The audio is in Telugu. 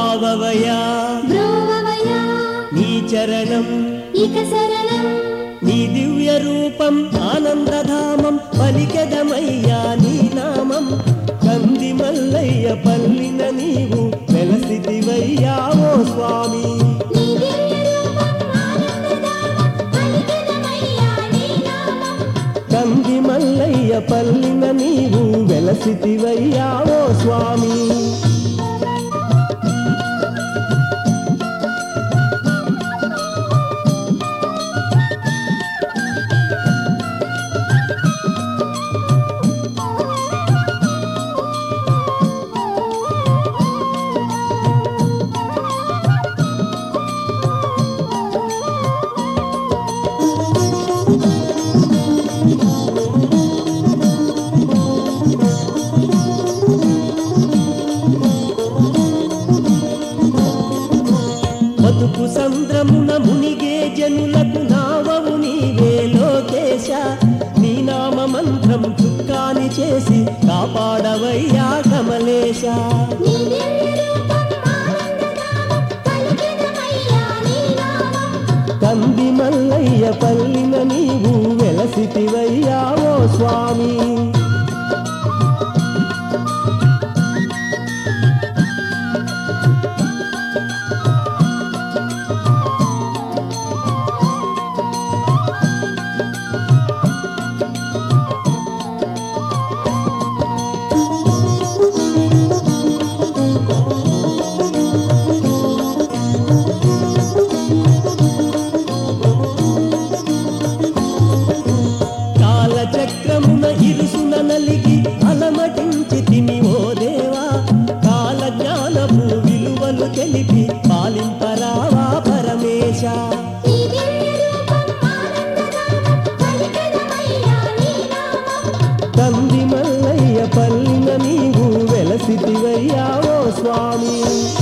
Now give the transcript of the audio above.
కావవయా బ్రోవవయా నీ చరణం ఇక శరణం నీ దివ్య రూపం ఆనందధామం పలికెదమయ్యా నీ నామం కంది మల్లయ్య పల్లిన నీవు వెలసిదివయ్యా ఓ స్వామి నీ దివ్య రూపం ఆనందదామం పలికెదమయ్యా నీ నామం కంది మల్లయ్య పల్లిన నీవు వెలసిదివయ్యా ఓ స్వామి బతుకు సంద్రమున మునిగే జనులకు నావవు నీవే లోకేశ నీ నామ మంత్రం చుక్కాని చేసి కాపాడవయ్యా కమలేశ నీ దివ్య రూపం ఆనందదామం పలికెదమయ్యా నీ నామం కంది మల్లయ్య పల్లిన నీవు వెలసితివయ్యా ఓ స్వామి కాలచక్రమున ఇరుసున నలిగి అలమటించి తిని ఓ దేవా కాల జ్ఞానపు విలువలు తెలిపి పాలింపరావా పరమేశ నీ దివ్య రూపం ఆనందదామం పలికెదమయ్యా నీ నామం కంది మల్లయ్య పల్లిన నీవు వెలసితివయ్యా ఓ స్వామి